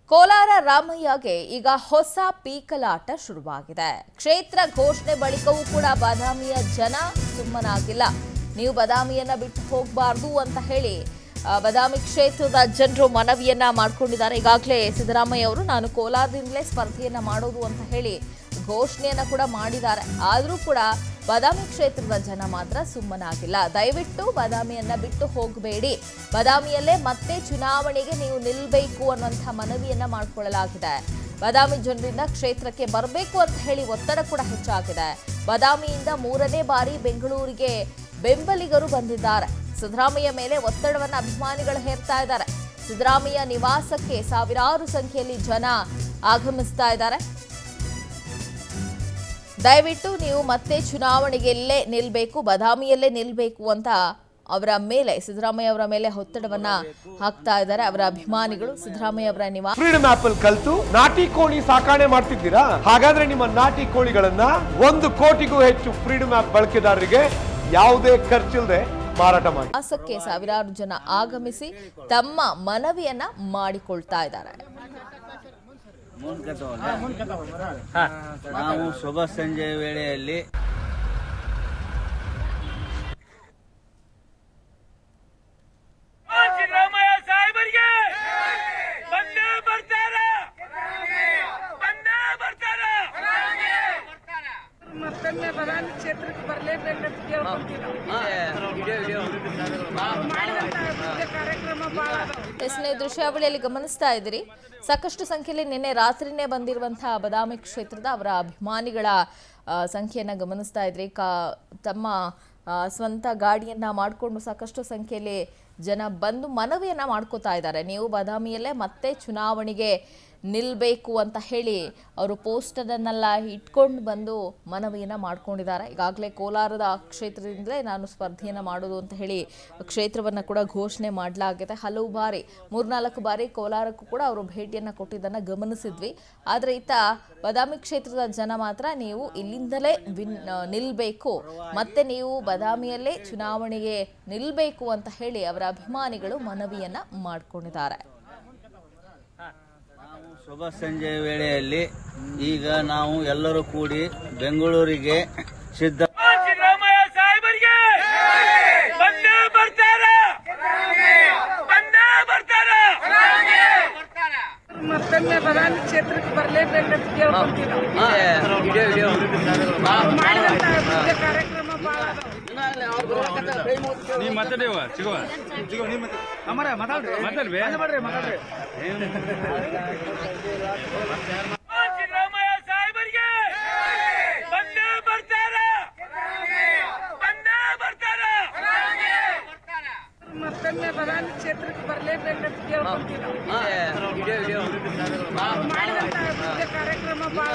ಕೋಲಾರ ರಾಮಯ್ಯಗೆ ಈಗ ಹೊಸ ಪೀಕಲಾಟ ಶುರುವಾಗಿದೆ ಕ್ಷೇತ್ರ ಘೋಷಣೆ ಬಳಿಕವೂ ಕೂಡ ಬಾದಾಮಿಯ ಜನ ಸುಮ್ಮನಾಗಿಲ್ಲ ನೀವು ಬಾದಾಮಿಯನ್ನ ಬಿಟ್ಟು ಹೋಗಬಾರ್ದು ಅಂತ ಹೇಳಿ ಆ, ಬಾದಾಮಿ ಕ್ಷೇತ್ರದ ಜನರು ಮನವಿಯನ್ನ ಮಾಡ್ಕೊಂಡಿದ್ದಾರೆ ಈಗಾಗಲೇ ಸಿದ್ದರಾಮಯ್ಯ ಅವರು ನಾನು ಕೋಲಾರದಿಂದಲೇ ಸ್ಪರ್ಧೆಯನ್ನ ಮಾಡೋದು ಅಂತ ಹೇಳಿ ಘೋಷಣೆಯನ್ನ ಕೂಡ ಮಾಡಿದ್ದಾರೆ ಆದರೂ ಕೂಡ ಬಾದಾಮಿ ಕ್ಷೇತ್ರದ ಜನ ಮಾತ್ರ ಸುಮ್ಮನಾಗಿಲ್ಲ ದಯವಿಟ್ಟು ಬಾದಾಮಿಯನ್ನ ಬಿಟ್ಟು ಹೋಗಬೇಡಿ ಬಾದಾಮಿಯಲ್ಲೇ ಮತ್ತೆ ಚುನಾವಣೆಗೆ ನೀವು ನಿಲ್ಲಬೇಕು ಅನ್ನುವಂಥ ಮನವಿಯನ್ನ ಮಾಡಿಕೊಳ್ಳಲಾಗಿದೆ ಬಾದಾಮಿ ಜನರಿಂದ ಕ್ಷೇತ್ರಕ್ಕೆ ಬರಬೇಕು ಅಂತ ಹೇಳಿ ಒತ್ತಡ ಕೂಡ ಹೆಚ್ಚಾಗಿದೆ ಬಾದಾಮಿಯಿಂದ ಮೂರನೇ ಬಾರಿ ಬೆಂಗಳೂರಿಗೆ ಬೆಂಬಲಿಗರು ಬಂದಿದ್ದಾರೆ ಸಿದ್ದರಾಮಯ್ಯ ಮೇಲೆ ಒತ್ತಡವನ್ನು ಅಭಿಮಾನಿಗಳು ಹೇರ್ತಾ ಇದ್ದಾರೆ ಸಿದ್ದರಾಮಯ್ಯ ನಿವಾಸಕ್ಕೆ ಸಾವಿರಾರು ಸಂಖ್ಯೆಯಲ್ಲಿ ಜನ ಆಗಮಿಸ್ತಾ ಇದ್ದಾರೆ ದಯವಿಟ್ಟು ನೀವು ಮತ್ತೆ ಚುನಾವಣೆಗೆಲ್ಲೇ ನಿಲ್ಬೇಕು ಬಾದಾಮಿಯಲ್ಲೇ ನಿಲ್ಬೇಕು ಅಂತ ಅವರ ಮೇಲೆ ಸಿದ್ದರಾಮಯ್ಯ ಅವರ ಮೇಲೆ ಒತ್ತಡವನ್ನ ಹಾಕ್ತಾ ಇದ್ದಾರೆ ಅವರ ಅಭಿಮಾನಿಗಳು ಸಿದ್ದರಾಮಯ್ಯ ಅವರ ನಿವಾಸ ಫ್ರೀಡಮ್ ಆಪ್ ಅಲ್ಲಿ ಕಲ್ತು ನಾಟಿ ಕೋಳಿ ಸಾಕಾಣೆ ಮಾಡ್ತಿದ್ದೀರಾ ಹಾಗಾದ್ರೆ ನಿಮ್ಮ ನಾಟಿ ಕೋಳಿಗಳನ್ನ ಒಂದು ಕೋಟಿಗೂ ಹೆಚ್ಚು ಫ್ರೀಡಮ್ ಆಪ್ ಬಳಕೆದಾರರಿಗೆ ಯಾವುದೇ ಖರ್ಚಿಲ್ಲದೆ ಮಾರಾಟ ಮಾಡಿ ನಿವಾಸಕ್ಕೆ ಸಾವಿರಾರು ಜನ ಆಗಮಿಸಿ ತಮ್ಮ ಮನವಿಯನ್ನ ಮಾಡಿಕೊಳ್ತಾ ಇದ್ದಾರೆ ನಾವು ಶುಭ ಸಂಜೆ ವೇಳೆಯಲ್ಲಿ ಸಿದ್ದರಾಮಯ್ಯ ಸಾಹೇಬರಿಗೆ ಬಂದೇ ಬರ್ತಾರ ಬಂದೇ ಬರ್ತಾರ ಮತ್ತೊಮ್ಮೆ ಪ್ರಧಾನ ಕ್ಷೇತ್ರಕ್ಕೆ ಬರಲೇಬೇಕಂತ ಕೇಳ್ಕೊಂತೀವಿ ನಾವು ಮಾಡಿದಂತ ಅಭಿವೃದ್ಧಿ ಕಾರ್ಯಕ್ರಮ ಬಹಳ ಅದಾವ ಎಸ್ ನೀವು ದೃಶ್ಯಾವಳಿಯಲ್ಲಿ ಗಮನಿಸ್ತಾ ಇದ್ದೀರಿ ಸಾಕಷ್ಟು ಸಂಖ್ಯೆಯಲ್ಲಿ ನಿನ್ನೆ ರಾತ್ರಿನೇ ಬಂದಿರುವಂತಹ ಬಾದಾಮಿ ಕ್ಷೇತ್ರದ ಅವರ ಅಭಿಮಾನಿಗಳ ಆ, ಸಂಖ್ಯೆಯನ್ನ ಗಮನಿಸ್ತಾ ಇದ್ರಿ ಕಾ ತಮ್ಮ ಆ, ಸ್ವಂತ ಗಾಡಿಯನ್ನ ಮಾಡಿಕೊಂಡು ಸಾಕಷ್ಟು ಸಂಖ್ಯೆಯಲ್ಲಿ ಜನ ಬಂದು ಮನವಿಯನ್ನ ಮಾಡ್ಕೋತಾ ಇದ್ದಾರೆ ನೀವು ಬಾದಾಮಿಯಲ್ಲೇ ಮತ್ತೆ ಚುನಾವಣೆಗೆ ನಿಲ್ಬೇಕು ಅಂತ ಹೇಳಿ ಅವರು ಪೋಸ್ಟರನ್ನೆಲ್ಲ ಇಟ್ಕೊಂಡು ಬಂದು ಮನವಿಯನ್ನ ಮಾಡ್ಕೊಂಡಿದ್ದಾರೆ ಈಗಾಗಲೇ ಕೋಲಾರದ ಕ್ಷೇತ್ರದಿಂದಲೇ ನಾನು ಸ್ಪರ್ಧೆಯನ್ನು ಮಾಡೋದು ಅಂತ ಹೇಳಿ ಕ್ಷೇತ್ರವನ್ನು ಕೂಡ ಘೋಷಣೆ ಮಾಡಲಾಗಿದೆ ಹಲವು ಬಾರಿ ಮೂರ್ನಾಲ್ಕು ಬಾರಿ ಕೋಲಾರಕ್ಕೂ ಕೂಡ ಅವರು ಭೇಟಿಯನ್ನು ಕೊಟ್ಟಿದ್ದನ್ನು ಗಮನಿಸಿದ್ವಿ ಆದರೆ ಈತ ಬಾದಾಮಿ ಕ್ಷೇತ್ರದ ಜನ ಮಾತ್ರ ನೀವು ಇಲ್ಲಿಂದಲೇ ವಿನ್ ನಿಲ್ಲಬೇಕು ಮತ್ತೆ ನೀವು ಬಾದಾಮಿಯಲ್ಲೇ ಚುನಾವಣೆಗೆ ನಿಲ್ಲಬೇಕು ಅಂತ ಹೇಳಿ ಅವರ ಅಭಿಮಾನಿಗಳು ಮನವಿಯನ್ನ ಮಾಡ್ಕೊಂಡಿದ್ದಾರೆ ನಾವು ಶುಭ ಸಂಜೆ ವೇಳೆಯಲ್ಲಿ ಈಗ ನಾವು ಎಲ್ಲರೂ ಕೂಡಿ ಬೆಂಗಳೂರಿಗೆ ಸಿದ್ಧ ಸಿದ್ದರಾಮಯ್ಯ ಸಾಹೇಬರಿಗೆ ಬಂದೇ ಬರ್ತಾರ ಬಂದೇ ಬರ್ತಾರ ಮತ್ತೊಮ್ಮೆ ಪ್ರಧಾನ ಕ್ಷೇತ್ರಕ್ಕೆ ಬರಲೇಬೇಕಂತ ಕೇಳ್ಕೊಂತೀವಿ ನಾವು ಮಾಡಿದಂತ ಅಭಿವೃದ್ಧಿ ಕಾರ್ಯಕ್ರಮ ಬಹಳ ಅದಾವ ಸಿದ್ದರಾಮಯ್ಯ ಸಾಹೇಬರಿಗೆ ಬಂದೇ ಬರ್ತಾರ ಬಂದೇ ಬರ್ತಾರ ಮತ್ತೊಮ್ಮೆ ಪ್ರಧಾನ ಕ್ಷೇತ್ರಕ್ಕೆ ಬರಲೇಬೇಕಂತ ಕೇಳ್ಕೊಂತೀವಿ ನಾವು ಮಾಡಿದಂತ ಅಭಿವೃದ್ಧಿ ಕಾರ್ಯಕ್ರಮ ಬಹಳ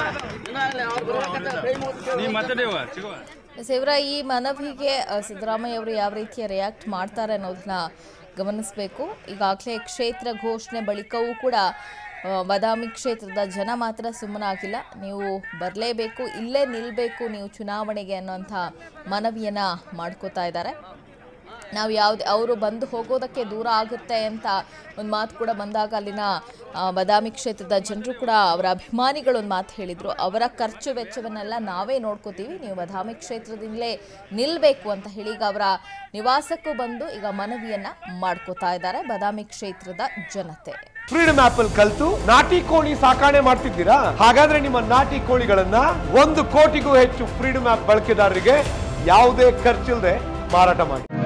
ಅದಾವ ಎಸ್, ಇವರ ಈ ಮನವಿಗೆ ಅ, ಸಿದ್ದರಾಮಯ್ಯ ಅವರು ಯಾವ ರೀತಿಯ ರಿಯಾಕ್ಟ್ ಮಾಡ್ತಾರೆ ಅನ್ನೋದನ್ನ ಗಮನಿಸಬೇಕು ಈಗಾಗಲೇ ಕ್ಷೇತ್ರ ಘೋಷಣೆ ಬಳಿಕವೂ ಕೂಡ ಅ, ಬಾದಾಮಿ ಕ್ಷೇತ್ರದ ಜನ ಮಾತ್ರ ಸುಮ್ಮನಾಗಿಲ್ಲ ನೀವು ಬರಲೇಬೇಕು ಇಲ್ಲೇ ನಿಲ್ಲಬೇಕು ನೀವು ಚುನಾವಣೆಗೆ ಅನ್ನೋಂಥ ಮನವಿಯನ್ನ ಮಾಡ್ಕೋತಾ ಇದ್ದಾರೆ ನಾವು ಯಾವುದೇ ಅವರು ಬಂದು ಹೋಗೋದಕ್ಕೆ ದೂರ ಆಗುತ್ತೆ ಅಂತ ಒಂದು ಮಾತು ಕೂಡ ಬಂದಾಗ ಅಲ್ಲಿನ ಆ, ಬಾದಾಮಿ ಕ್ಷೇತ್ರದ ಜನರು ಕೂಡ ಅವರ ಅಭಿಮಾನಿಗಳು ಒಂದು ಮಾತು ಹೇಳಿದರು ಅವರ ಖರ್ಚು ವೆಚ್ಚವನ್ನೆಲ್ಲ ನಾವೇ ನೋಡ್ಕೋತೀವಿ ನೀವು ಬಾದಾಮಿ ಕ್ಷೇತ್ರದಿಂದಲೇ ನಿಲ್ಲಬೇಕು ಅಂತ ಹೇಳಿ ಈಗ ಅವರ ನಿವಾಸಕ್ಕೂ ಬಂದು ಈಗ ಮನವಿಯನ್ನ ಮಾಡ್ಕೋತಾ ಇದ್ದಾರೆ ಬಾದಾಮಿ ಕ್ಷೇತ್ರದ ಜನತೆ ಫ್ರೀಡಮ್ ಆಪ್ ಅಲ್ಲಿ ಕಲ್ತು ನಾಟಿ ಕೋಳಿ ಸಾಕಾಣೆ ಮಾಡ್ತಿದ್ದೀರಾ ಹಾಗಾದ್ರೆ ನಿಮ್ಮ ನಾಟಿ ಕೋಳಿಗಳನ್ನ ಒಂದು ಕೋಟಿಗೂ ಹೆಚ್ಚು ಫ್ರೀಡಮ್ ಆಪ್ ಬಳಕೆದಾರರಿಗೆ ಯಾವುದೇ ಖರ್ಚಿಲ್ಲದೆ ಮಾರಾಟ ಮಾಡಿ